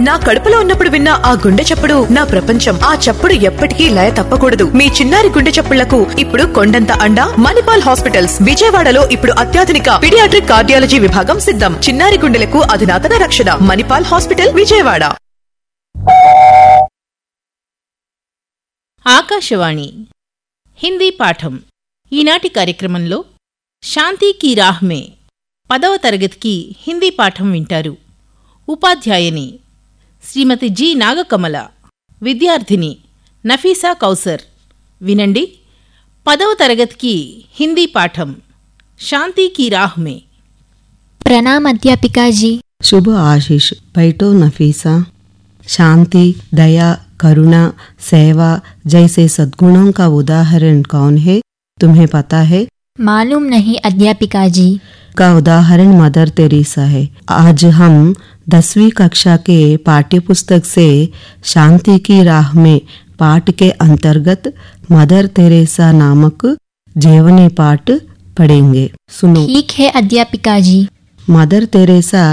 నా కడుపులో ఉన్నప్పుడు విన్న ఆ గుండె చప్పుడు నా ప్రపంచం ఆ చప్పుడు ఎప్పటికీ లయ తప్పకూడదు మీ చిన్నారి గుండె చప్పుళ్లకు ఇప్పుడు కొండంత అండ మణిపాల్ హాస్పిటల్స్ విజయవాడలో ఇప్పుడు అత్యాధునిక పిడియాట్రిక్ కార్డియాలజీ విభాగం సిద్ధం చిన్నారి గుండెలకు అధునాతన రక్షణ మణిపాల్ హాస్పిటల్ విజయవాడ ఆకాశవాణి హిందీ పాఠం ఈనాటి కార్యక్రమంలో శాంతి కీ రాహ్ మే పదవ తరగతికి హిందీ పాఠం వింటారు ఉపాధ్యాయుని శ్రీమతి జి నాగకమల విద్యార్థిని నఫీసా కౌసర్ వినండి పదవ తరగతికి హిందీ పాఠం శాంతి కీ రాహ్ మే प्रणाम अध्यापिका जी शुभ आशीष बैठो नफीसा शांति दया करुणा सेवा जैसे सद्गुणों का उदाहरण कौन है तुम्हें पता है मालूम नहीं अध्यापिका जी का उदाहरण मदर तेरेसा है आज हम दसवीं कक्षा के पाठ्य पुस्तक से शांति की राह में पाठ के अंतर्गत मदर तेरेसा नामक जीवनी पाठ पढ़ेंगे सुनो ठीक है अध्यापिका जी मदर तेरेसा